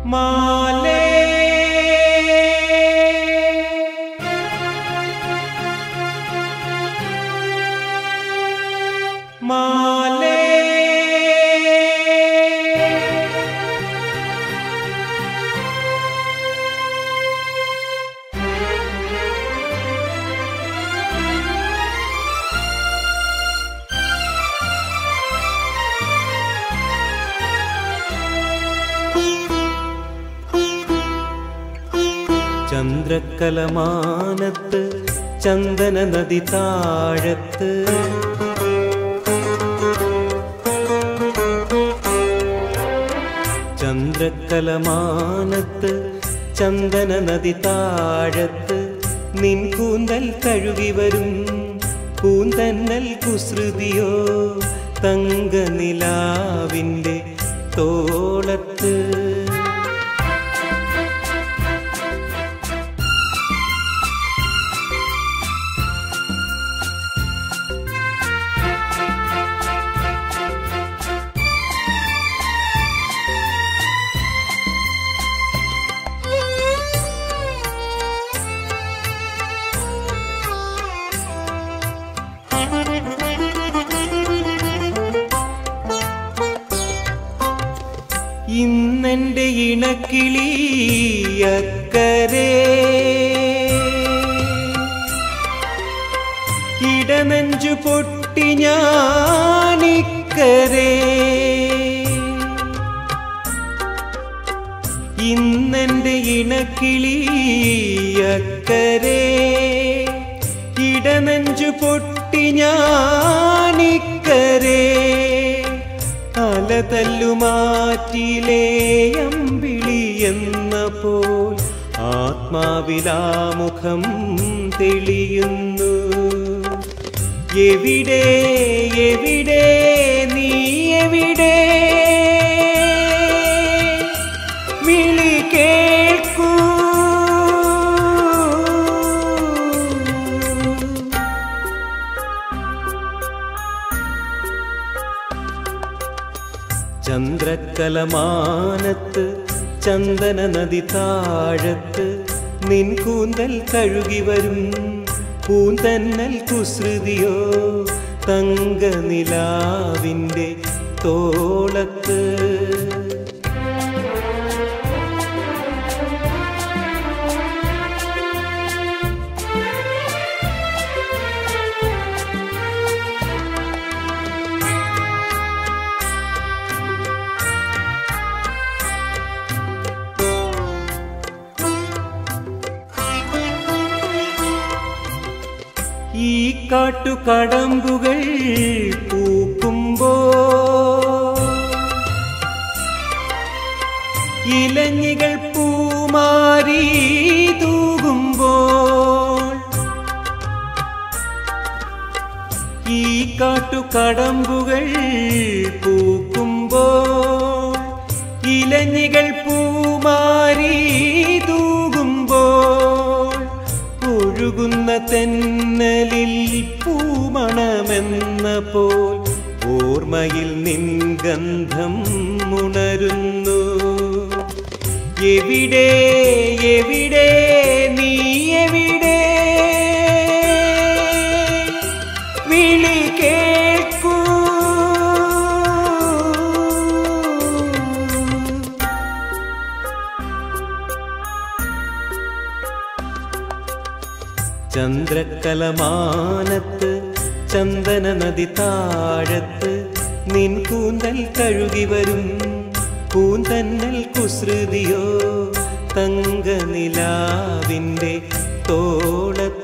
മാലേ മാലേ ചന്ദ്രക്കലമാനത്ത് ചന്ദന നദി താഴത്ത് ചന്ദ്രക്കലമാനത്ത് ചന്ദന നദി താഴത്ത് നിൻ കൂന്തൽ കഴുകി വരും കൂന്തന്നൽ കുസൃതിയോ തങ്ക നിലാവിൻ്റെ തോളത്ത് ഇന്നെന്റെ ഇണക്കിളി അക്കരെ ഇടനെഞ്ചു പൊട്ടി ഞാനിക്കരെ ഇന്നെന്റെ ഇണക്കിളി അക്കരെ ഇടനെഞ്ചു പൊട്ടി ഞാനിക്കരെ അലതല്ലുമാറ്റിലേ അമ്പിളി എന്ന പോൽ ആത്മാവിലാമുഖം തെളിയുന്നു എവിടെ എവിടെ നീ എവിടെ വിളി കേൾക്കൂ ചന്ദ്രക്കലമാനത്ത് ചന്ദന നദി താഴത്ത് നിൻ കൂന്തൽ കഴുകി വരും പൂന്തന്നൽ കുസൃതിയോ തങ്ക നിലാവിൻ്റെ തോളത്ത് ഈ കാട്ടുകടമ്പുകൾ പൂക്കുമ്പോ ഇലഞ്ഞികൾ പൂമാരി തൂകുമ്പോൾ ഈ കാട്ടുകടമ്പുകൾ പൂക്കുമ്പോൾ ഇലഞ്ഞികൾ പൂമാരി തൂകുമ്പോൾ ഒഴുകുന്ന തെന്നലിൽ പൂമണമെന്ന പോൽ ഓർമ്മയിൽ നിൻ ഗന്ധം ഉണരുന്നു എവിടെ എവിടെ നീ എവിടെ വിളി കേൾക്കൂ ചന്ദ്രക്കലമാനത്ത് ചന്ദന നദി താഴത്ത് നിൻ കൂന്തൽ കഴുകി വരും പൂന്തന്നൽ കുസൃതിയോ തങ്ക നിലാവിൻ്റെ തോളത്ത്